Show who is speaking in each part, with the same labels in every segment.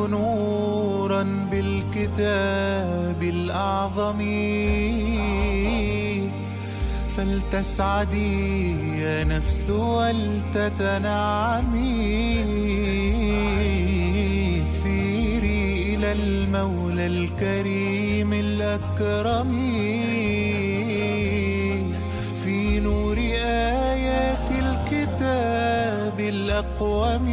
Speaker 1: نورا بالكتاب الأعظم فلتسعدي يا نفس ولتتنعمي سيري إلى المولى الكريم الأكرم في نور آيات الكتاب الأقوم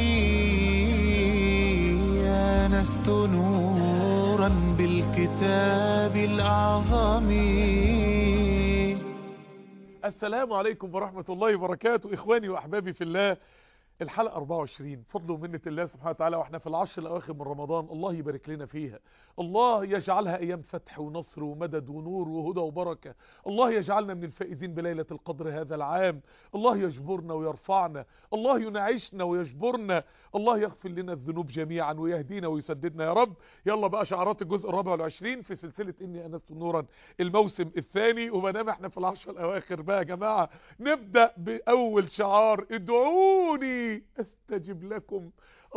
Speaker 1: آنست نورا بالكتاب الأعظم
Speaker 2: السلام عليكم ورحمة الله وبركاته إخواني وأحبابي في الله الحلقة 24 فضل ومنة الله سبحانه وتعالى واحنا في العشر الأواخر من رمضان الله يبارك لنا فيها الله يجعلها أيام فتح ونصر ومدد ونور وهدى وبركة الله يجعلنا من الفائزين بليلة القدر هذا العام الله يجبرنا ويرفعنا الله ينعشنا ويجبرنا الله يغفر لنا الذنوب جميعا ويهدينا ويسددنا يا رب يلا بقى شعارات الجزء الرابع والعشرين في سلسلة إني أنست نورا الموسم الثاني ومنام احنا في العشر الأواخر بقى يا جماعة نبدأ بأول شعار ادعوني استجب لكم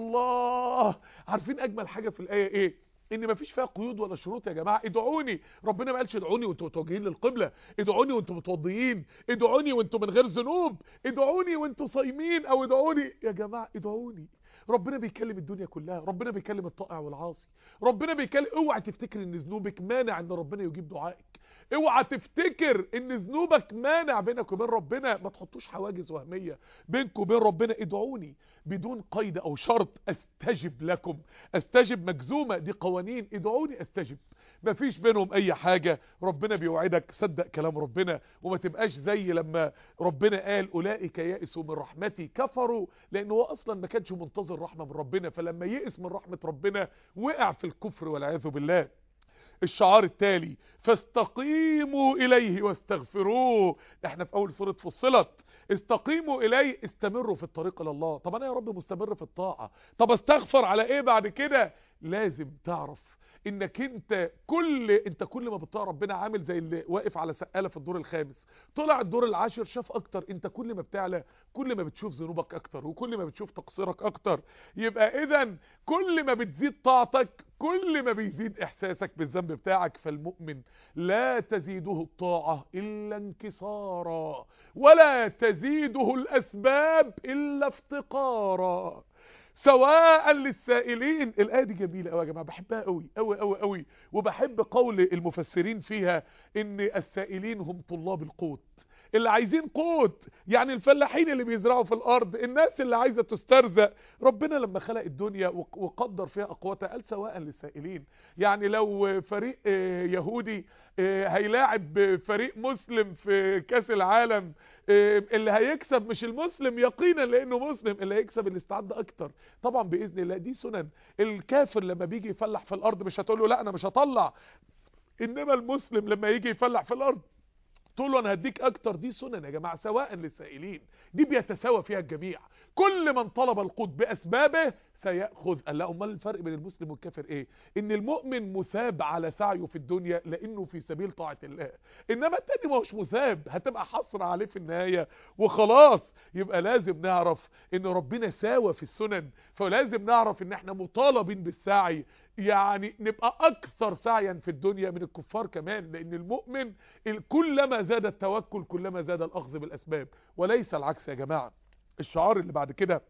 Speaker 2: الله عارفين اجمل حاجة في الاية ايه ان مفيش فيها قيود ولا شروط يا جماعه ادعوني ربنا ما قالش ادعوني وانتم متوجهين للقبله ادعوني وانتم متوضيين ادعوني وانتم من غير ذنوب ادعوني وانتم صايمين او ادعوني يا جماعه ادعوني ربنا بيكلم الدنيا كلها ربنا بيكلم الطائع والعاصي ربنا بيكلم اوعى تفتكر ان ذنوبك مانع ان ربنا يجيب دعائك اوعى تفتكر ان ذنوبك مانع بينك وبين ربنا ما تحطوش حواجز وهميه بينك وبين ربنا ادعوني بدون قيد او شرط استجب لكم استجب مجزومه دي قوانين ادعوني استجب مفيش بينهم اي حاجة ربنا بيوعدك صدق كلام ربنا وما تبقاش زي لما ربنا قال اولئك يئسوا من رحمتي كفروا لانه هو اصلا ما كانش منتظر رحمة من ربنا فلما يئس من رحمة ربنا وقع في الكفر والعياذ بالله الشعار التالي فاستقيموا اليه واستغفروه احنا في اول سورة فصلت استقيموا اليه استمروا في الطريق الى الله طب انا يا رب مستمر في الطاعة طب استغفر على ايه بعد كده لازم تعرف انك انت كل انت كل ما بتطيع ربنا عامل زي اللي واقف على سقاله في الدور الخامس طلع الدور العاشر شاف اكتر انت كل ما بتعلى كل ما بتشوف ذنوبك اكتر وكل ما بتشوف تقصيرك اكتر يبقى اذا كل ما بتزيد طاعتك كل ما بيزيد احساسك بالذنب بتاعك فالمؤمن لا تزيده الطاعة الا انكسارا ولا تزيده الاسباب الا افتقارا سواء للسائلين الآية دي جميلة قوي يا جماعة بحبها قوي قوي قوي قوي وبحب قول المفسرين فيها ان السائلين هم طلاب القوت اللي عايزين قوت يعني الفلاحين اللي بيزرعوا في الارض الناس اللي عايزة تسترزق ربنا لما خلق الدنيا وقدر فيها اقواتها قال سواء للسائلين يعني لو فريق يهودي هيلاعب فريق مسلم في كاس العالم اللي هيكسب مش المسلم يقينا لانه مسلم اللي هيكسب اللي استعد اكتر طبعا باذن الله دي سنن الكافر لما بيجي يفلح في الارض مش هتقول له لا انا مش هطلع انما المسلم لما يجي يفلح في الارض تقول له انا هديك اكتر دي سنن يا جماعه سواء للسائلين دي بيتساوى فيها الجميع كل من طلب القوت باسبابه سيأخذ قال لا امال الفرق بين المسلم والكافر ايه ان المؤمن مثاب على سعيه في الدنيا لانه في سبيل طاعة الله انما التاني ما هوش مثاب هتبقى حصر عليه في النهاية وخلاص يبقى لازم نعرف ان ربنا ساوى في السنن فلازم نعرف ان احنا مطالبين بالسعي يعني نبقى اكثر سعيا في الدنيا من الكفار كمان لان المؤمن كلما زاد التوكل كلما زاد الاخذ بالاسباب وليس العكس يا جماعة الشعار اللي بعد كده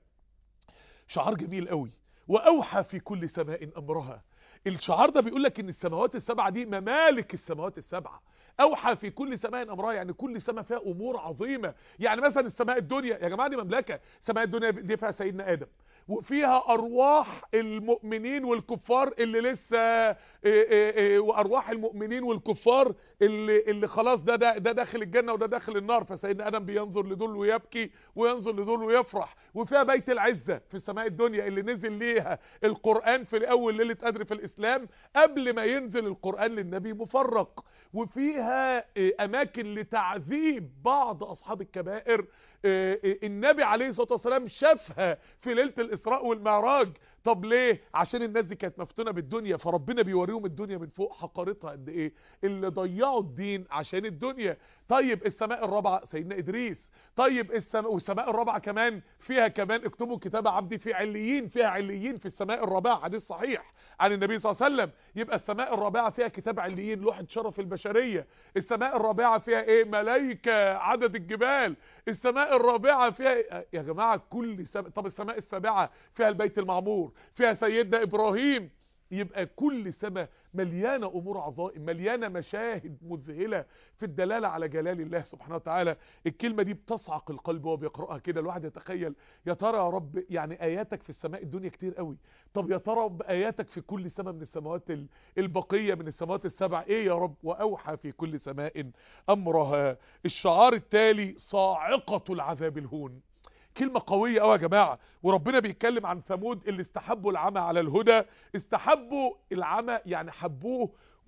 Speaker 2: شعار جميل قوي واوحى في كل سماء امرها الشعار ده بيقول لك ان السماوات السبعه دي ممالك السماوات السبعه اوحى في كل سماء امرها يعني كل سماء فيها امور عظيمه يعني مثلا السماء الدنيا يا جماعه دي مملكه سماء الدنيا دي فيها سيدنا ادم وفيها ارواح المؤمنين والكفار اللي لسه إيه إيه إيه وارواح المؤمنين والكفار اللي اللي خلاص ده ده ده داخل الجنه وده داخل النار فسيدنا ادم بينظر لدول ويبكي وينظر لدول ويفرح وفيها بيت العزه في السماء الدنيا اللي نزل ليها القران في اول ليله قدر في الاسلام قبل ما ينزل القران للنبي مفرق وفيها اماكن لتعذيب بعض اصحاب الكبائر النبي عليه الصلاه والسلام شافها في ليله الاسراء والمعراج طب ليه عشان الناس دي كانت مفتونه بالدنيا فربنا بيوريهم الدنيا من فوق حقارتها قد ايه اللي ضيعوا الدين عشان الدنيا طيب السماء الرابعه سيدنا ادريس طيب السماء والسماء الرابعه كمان فيها كمان اكتبوا كتاب عبدي في عليين فيها عليين في السماء الرابعه حديث صحيح عن النبي صلى الله عليه وسلم يبقى السماء الرابعه فيها كتاب عليين لوحه شرف البشريه السماء الرابعه فيها ايه ملائكه عدد الجبال السماء الرابعه فيها إيه؟ يا جماعه كل سماء طب السماء السابعه فيها البيت المعمور فيها سيدنا ابراهيم يبقى كل سماء مليانه امور عظائم مليانه مشاهد مذهله في الدلاله على جلال الله سبحانه وتعالى الكلمه دي بتصعق القلب وهو بيقراها كده الواحد يتخيل يا ترى يا رب يعني اياتك في السماء الدنيا كتير قوي طب يا ترى رب اياتك في كل سماء من السماوات ال- البقيه من السماوات السبع ايه يا رب واوحى في كل سماء امرها الشعار التالي صاعقه العذاب الهون كلمة قوية قوي يا جماعة وربنا بيتكلم عن ثمود اللي استحبوا العمى على الهدى استحبوا العمى يعني حبوه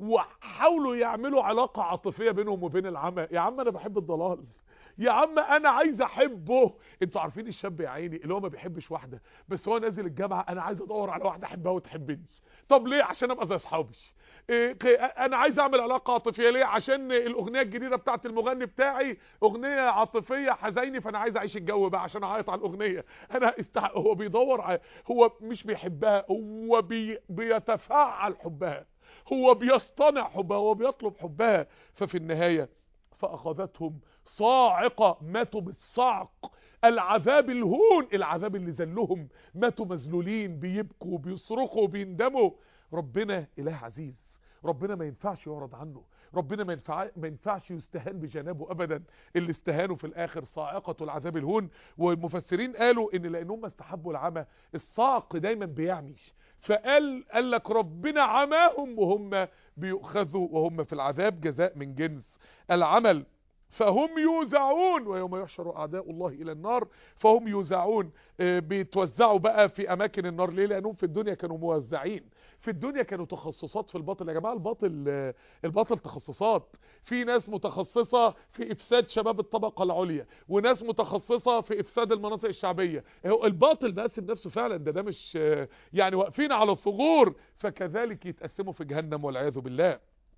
Speaker 2: وحاولوا يعملوا علاقة عاطفية بينهم وبين العمى يا عم انا بحب الضلال يا عم انا عايز احبه انتوا عارفين الشاب يا عيني اللي هو ما بيحبش واحده بس هو نازل الجامعه انا عايز ادور على واحده احبها وتحبني طب ليه عشان ابقى زي اصحابي إيه ق- انا عايز اعمل علاقه عاطفيه ليه عشان الاغنيه الجديده بتاعت المغني بتاعي اغنيه عاطفيه حزيني فانا عايز اعيش الجو بقى عشان اعيط على الاغنيه انا استع... هو بيدور على... هو مش بيحبها هو بي... بيتفاعل حبها هو بيصطنع حبها هو بيطلب حبها ففي النهايه فاخذتهم صاعقه ماتوا بالصعق العذاب الهون العذاب اللي ذلهم ماتوا مذلولين بيبكوا بيصرخوا بيندموا ربنا اله عزيز ربنا ما ينفعش يعرض عنه ربنا ما, ينفع ما ينفعش يستهان بجنابه ابدا اللي استهانوا في الاخر صاعقه العذاب الهون والمفسرين قالوا ان لانهم استحبوا العمى الصاعق دايما بيعمي فقال قال لك ربنا عماهم وهم بيؤخذوا وهم في العذاب جزاء من جنس العمل فهم يوزعون ويوم يحشر اعداء الله الى النار فهم يوزعون آه، بيتوزعوا بقى في اماكن النار ليه لانهم في الدنيا كانوا موزعين في الدنيا كانوا تخصصات في الباطل يا جماعه الباطل آه، الباطل تخصصات في ناس متخصصه في افساد شباب الطبقه العليا وناس متخصصه في افساد المناطق الشعبيه هو الباطل مقسم نفسه فعلا ده ده مش آه، يعني واقفين على الثغور فكذلك يتقسموا في جهنم والعياذ بالله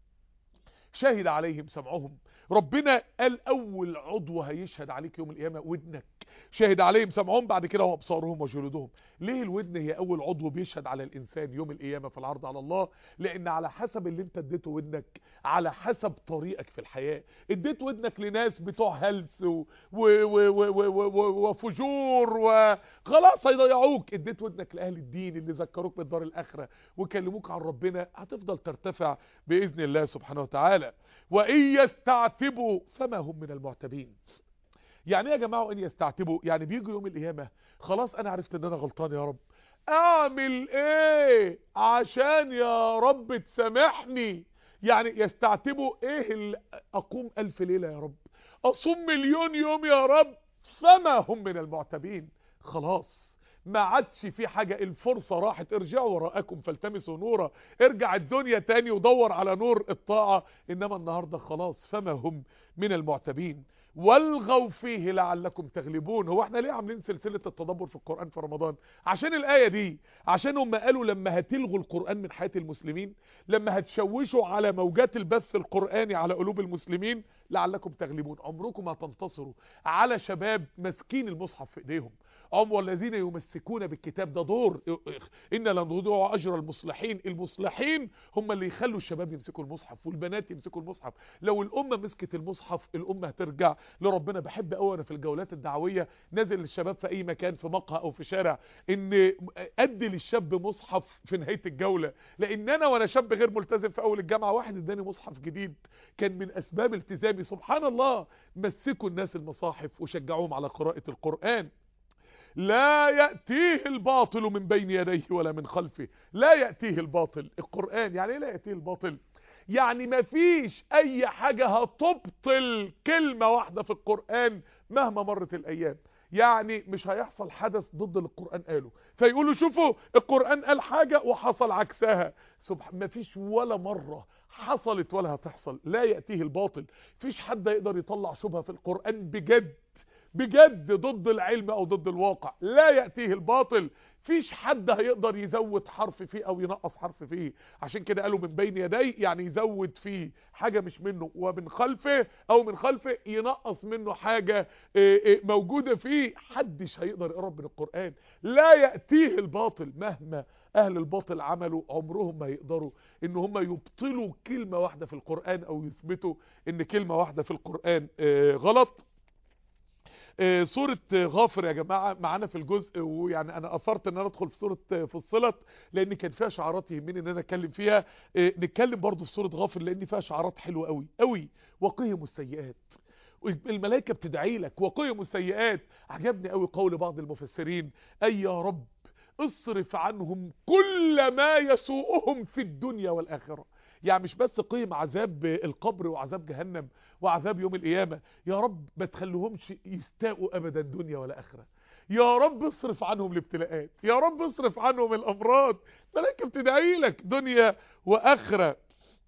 Speaker 2: شهد عليهم سمعهم ربنا قال اول عضو هيشهد عليك يوم القيامه ودنك شهد عليهم سمعهم بعد كده وابصارهم وجلودهم ليه الودن هي اول عضو بيشهد على الانسان يوم القيامه في العرض على الله لان على حسب اللي انت اديته ودنك على حسب طريقك في الحياه اديت ودنك لناس بتوع هلس و... و... و... و... و... و... وفجور وخلاص هيضيعوك اديت ودنك لاهل الدين اللي ذكروك بالدار الاخره وكلموك عن ربنا هتفضل ترتفع باذن الله سبحانه وتعالى وان يستعتبوا فما هم من المعتبين يعني ايه يا جماعه وان يستعتبوا يعني بيجوا يوم القيامه خلاص انا عرفت ان انا غلطان يا رب اعمل ايه عشان يا رب تسامحني يعني يستعتبوا ايه اللي اقوم الف ليله يا رب اصوم مليون يوم يا رب فما هم من المعتبين خلاص ما عادش في حاجة الفرصة راحت ارجعوا وراءكم فالتمسوا نورا ارجع الدنيا تاني ودور على نور الطاعة انما النهاردة خلاص فما هم من المعتبين والغوا فيه لعلكم تغلبون هو احنا ليه عاملين سلسلة التدبر في القرآن في رمضان عشان الآية دي عشان هم قالوا لما هتلغوا القرآن من حياة المسلمين لما هتشوشوا على موجات البث القرآني على قلوب المسلمين لعلكم تغلبون عمركم هتنتصروا على شباب ماسكين المصحف في ايديهم هم والذين يمسكون بالكتاب ده دور ان لن نضيع اجر المصلحين المصلحين هم اللي يخلوا الشباب يمسكوا المصحف والبنات يمسكوا المصحف لو الامه مسكت المصحف الامه هترجع لربنا بحب قوي انا في الجولات الدعويه نازل للشباب في اي مكان في مقهى او في شارع ان ادي للشاب مصحف في نهايه الجوله لان انا وانا شاب غير ملتزم في اول الجامعه واحد اداني مصحف جديد كان من اسباب التزامي سبحان الله مسكوا الناس المصاحف وشجعوهم على قراءه القران لا يأتيه الباطل من بين يديه ولا من خلفه لا يأتيه الباطل القرآن يعني ايه لا يأتيه الباطل يعني ما فيش اي حاجة هتبطل كلمة واحدة في القرآن مهما مرت الايام يعني مش هيحصل حدث ضد اللي القرآن قاله فيقولوا شوفوا القرآن قال حاجة وحصل عكسها سبحان ما فيش ولا مرة حصلت ولا هتحصل لا يأتيه الباطل فيش حد يقدر يطلع شبهة في القرآن بجد بجد ضد العلم او ضد الواقع لا يأتيه الباطل فيش حد هيقدر يزود حرف فيه او ينقص حرف فيه عشان كده قالوا من بين يدي يعني يزود فيه حاجة مش منه ومن خلفه او من خلفه ينقص منه حاجة موجودة فيه حدش هيقدر يقرب من القرآن لا يأتيه الباطل مهما اهل الباطل عملوا عمرهم ما يقدروا ان هم يبطلوا كلمة واحدة في القرآن او يثبتوا ان كلمة واحدة في القرآن غلط سورة غافر يا جماعة معانا في الجزء ويعني انا اثرت ان انا ادخل في سورة فصلت لان كان فيها شعارات يهمني ان انا اتكلم فيها نتكلم برضو في سورة غافر لان فيها شعارات حلوة قوي قوي وقهم السيئات الملائكة بتدعي لك وقهم السيئات عجبني قوي قول بعض المفسرين اي يا رب اصرف عنهم كل ما يسوءهم في الدنيا والآخرة يعني مش بس قيم عذاب القبر وعذاب جهنم وعذاب يوم القيامة يا رب ما تخليهمش يستاءوا ابدا دنيا ولا اخره يا رب اصرف عنهم الابتلاءات يا رب اصرف عنهم الامراض ملائكه بتدعي لك دنيا واخره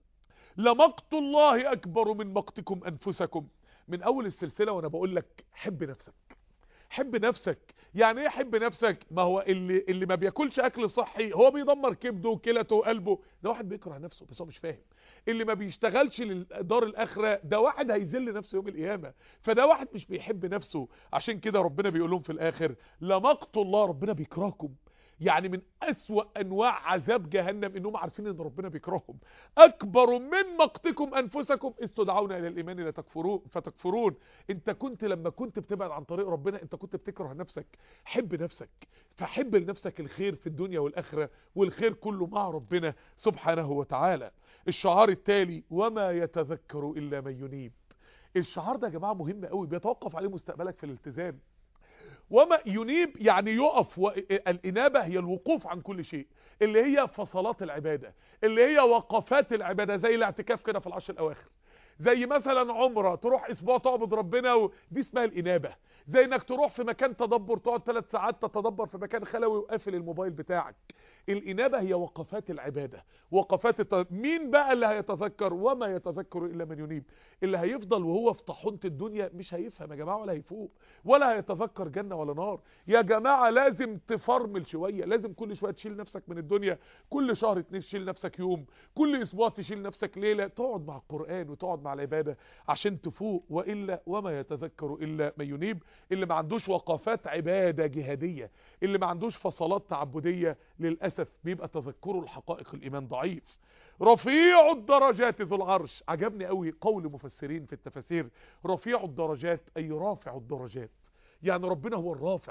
Speaker 2: لمقت الله اكبر من مقتكم انفسكم من اول السلسله وانا بقول لك حب نفسك حب نفسك يعني ايه حب نفسك ما هو اللي اللي ما بياكلش اكل صحي هو بيدمر كبده وكلته وقلبه ده واحد بيكره نفسه بس هو مش فاهم اللي ما بيشتغلش لدار الاخره ده واحد هيذل نفسه يوم القيامه فده واحد مش بيحب نفسه عشان كده ربنا بيقول لهم في الاخر لمقت الله ربنا بيكرهكم يعني من أسوأ أنواع عذاب جهنم إنهم عارفين إن ربنا بيكرههم أكبر من مقتكم أنفسكم استدعون إلى الإيمان لا تكفرون فتكفرون أنت كنت لما كنت بتبعد عن طريق ربنا أنت كنت بتكره نفسك حب نفسك فحب لنفسك الخير في الدنيا والآخرة والخير كله مع ربنا سبحانه وتعالى الشعار التالي وما يتذكر إلا من ينيب الشعار ده يا جماعة مهم قوي بيتوقف عليه مستقبلك في الالتزام وما ينيب يعني يقف الإنابة هي الوقوف عن كل شيء اللي هي فصلات العبادة اللي هي وقفات العبادة زي الاعتكاف كده في العشر الأواخر زي مثلا عمرة تروح اسبوع تعبد ربنا ودي اسمها الإنابة زي انك تروح في مكان تدبر تقعد ثلاث ساعات تتدبر في مكان خلوي وقافل الموبايل بتاعك الإنابة هي وقفات العبادة وقفات الت... مين بقى اللي هيتذكر وما يتذكر إلا من ينيب اللي هيفضل وهو في طاحونة الدنيا مش هيفهم يا جماعة ولا هيفوق ولا هيتذكر جنة ولا نار يا جماعة لازم تفرمل شوية لازم كل شوية تشيل نفسك من الدنيا كل شهر اتنين تشيل نفسك يوم كل اسبوع تشيل نفسك ليلة تقعد مع القرآن وتقعد مع العبادة عشان تفوق وإلا وما يتذكر إلا من ينيب اللي ما عندوش وقفات عبادة جهادية اللي ما عندوش فصلات تعبدية للأسف بيبقى تذكره الحقائق الإيمان ضعيف رفيع الدرجات ذو العرش عجبني قوي قول مفسرين في التفاسير رفيع الدرجات أي رافع الدرجات يعني ربنا هو الرافع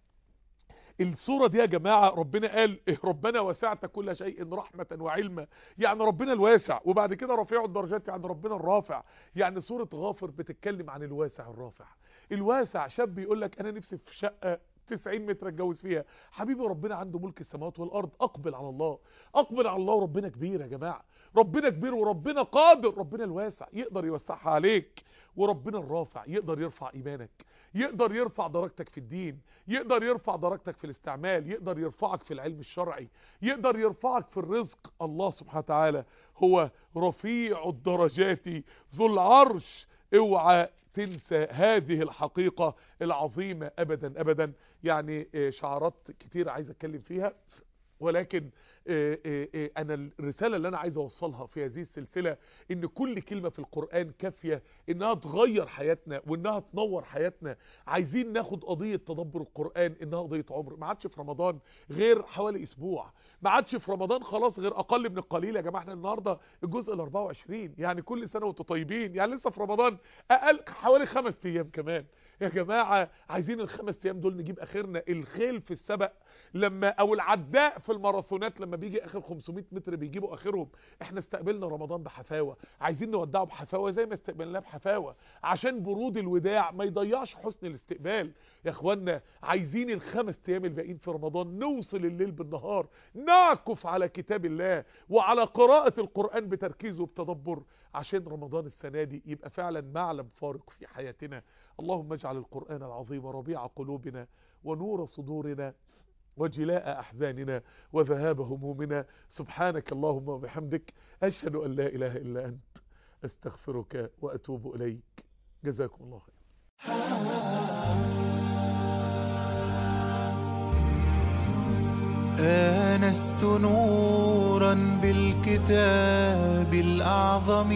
Speaker 2: الصورة دي يا جماعة ربنا قال إيه ربنا وسعت كل شيء رحمة وعلما يعني ربنا الواسع وبعد كده رفيع الدرجات يعني ربنا الرافع يعني سورة غافر بتتكلم عن الواسع الرافع الواسع شاب يقول لك انا نفسي في شقة 90 متر اتجوز فيها حبيبي ربنا عنده ملك السماوات والارض اقبل على الله اقبل على الله وربنا كبير يا جماعه ربنا كبير وربنا قادر ربنا الواسع يقدر يوسعها عليك وربنا الرافع يقدر يرفع ايمانك يقدر يرفع درجتك في الدين يقدر يرفع درجتك في الاستعمال يقدر يرفعك في العلم الشرعي يقدر يرفعك في الرزق الله سبحانه وتعالى هو رفيع الدرجات ذو العرش اوعى تنسى هذه الحقيقة العظيمة ابدا ابدا يعني شعارات كتير عايز اتكلم فيها ولكن انا الرسالة اللي انا عايز اوصلها في هذه السلسلة ان كل كلمة في القرآن كافية انها تغير حياتنا وانها تنور حياتنا عايزين ناخد قضية تدبر القرآن انها قضية عمر ما عادش في رمضان غير حوالي اسبوع ما عادش في رمضان خلاص غير اقل من القليل يا جماعة احنا النهاردة الجزء ال 24 يعني كل سنة وانتم طيبين يعني لسه في رمضان اقل حوالي خمس ايام كمان يا جماعة عايزين الخمس ايام دول نجيب اخرنا الخيل في السبق لما او العداء في الماراثونات لما بيجي اخر 500 متر بيجيبوا اخرهم احنا استقبلنا رمضان بحفاوه عايزين نودعه بحفاوه زي ما استقبلناه بحفاوه عشان برود الوداع ما يضيعش حسن الاستقبال يا اخوانا عايزين الخمس ايام الباقيين في رمضان نوصل الليل بالنهار نعكف على كتاب الله وعلى قراءه القران بتركيز وبتدبر عشان رمضان السنه دي يبقى فعلا معلم فارق في حياتنا اللهم اجعل القران العظيم ربيع قلوبنا ونور صدورنا وجلاء أحزاننا وذهاب همومنا سبحانك اللهم وبحمدك أشهد أن لا إله إلا أنت أستغفرك وأتوب إليك جزاكم الله خير
Speaker 1: آنست نورا بالكتاب الأعظم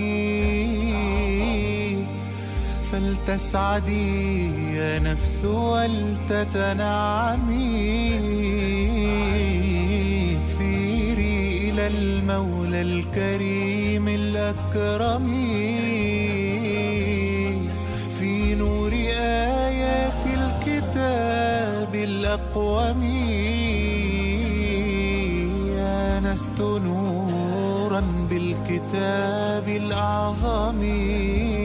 Speaker 1: فلتسعدي يا نفس ولتتنعمي سيري إلى المولى الكريم الأكرم في نور آيات الكتاب الأقوم آنست نورا بالكتاب الأعظم